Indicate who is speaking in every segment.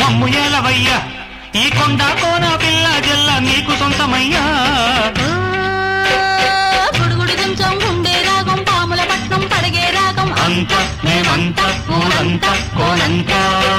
Speaker 1: మమ్ము ఏలవయ్యా ఈ కొండ కోన పిల్ల జల్ల నీకు సొంతమయ్యా
Speaker 2: గుడుగుడు కొంచెం గుండె రాగం పాముల పట్నం పడగే రాగం
Speaker 1: అంత మేమంత ఊరంత కోనంత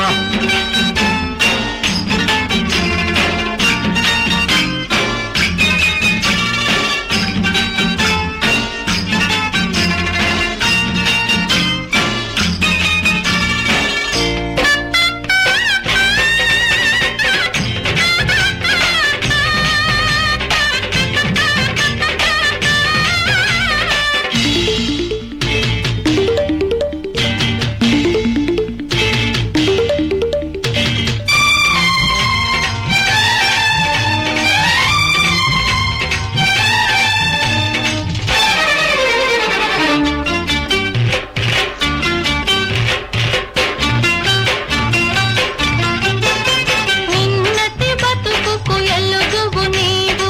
Speaker 2: నిన్నటి బతుకుకు ఎల్లుగువు నీవు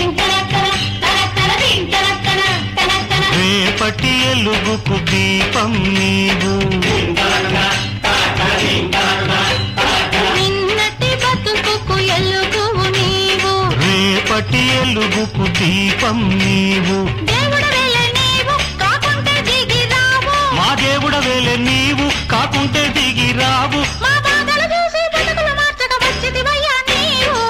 Speaker 1: రేపటి ఎలుగుకు దీపం నీవు
Speaker 2: నిన్నటి బతుకుకు ఎల్లుగువు నీవు
Speaker 1: రేపటి ఎలుగుకు దీపం నీవు
Speaker 2: దేవుడు వెళ్ళ నీవు కాకుంటే దిగి రావు
Speaker 1: మా దేవుడ వేలే నీవు కాకుంటే దిగి రావు
Speaker 2: మా బాధలు చూసి బతుకులు మార్చక వచ్చిదివయ్యా నీవు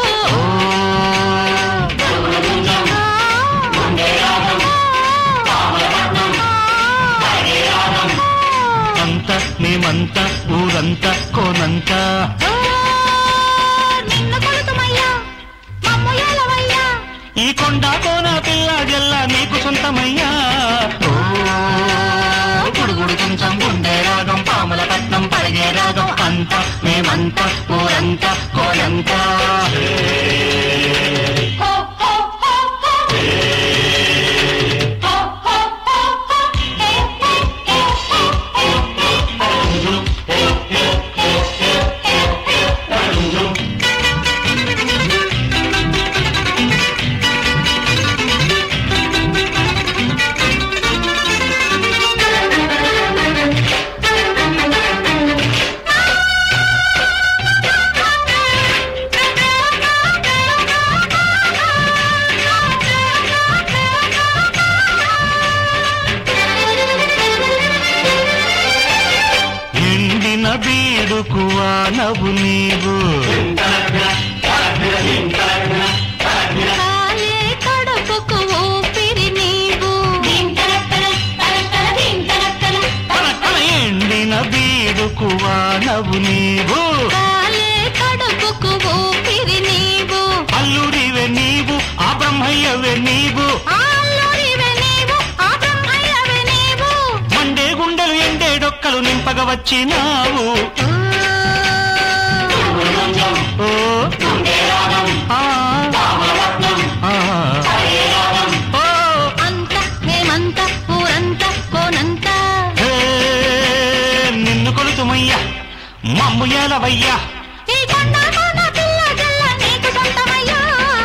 Speaker 1: అంత మేమంత ఊరంత కోనంత
Speaker 2: ఓ, నిన్ను కొలుతుమయ్యా మమ్ము ఏలవయ్యా
Speaker 1: ఈ కొండ కోన పిల్ల జల్ల నీకు సొంతమయ్యా ఓ, గుడుగుడు కొంచెం గుండె రాగం పాముల పట్నం పడిగే రాగం అంత మేమంత ఊరంత కోనంత
Speaker 2: హో, హో, హో, హో. హో, హో, హో, హో. హే, హే, హే, హే, హే.
Speaker 1: ఎండిన బీడుకు వానవు నీవు
Speaker 2: కాలే కడుపుకు ఊపిరి నీవు
Speaker 1: కల కల ఎండిన బీడుకు వానవు నీవు
Speaker 2: కాలే కడుపుకు ఊపిరి నీవు
Speaker 1: అల్లుడివే నీవు ఆ బ్రహ్మయ్యవే నీవు
Speaker 2: ఆల్లూరివే నీవు ఆ బ్రహ్మయ్యవే నీవు
Speaker 1: మండే గుండెలు ఎండే డొక్కలు నింపగ వచ్చినావు ఓ ఆ, ఆ. ఓ,
Speaker 2: అంత మేమంత ఊరంత కోనంత
Speaker 1: హే, నిన్ను కొలుతుమయ్యా మమ్ము ఏలవయ్యా
Speaker 2: ఈ కొండ కోన పిల్ల జల్ల నీకు సొంతమయ్యా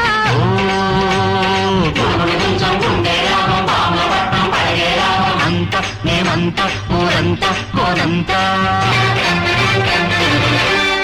Speaker 1: అంత మేమంత ఊరంత కోనంత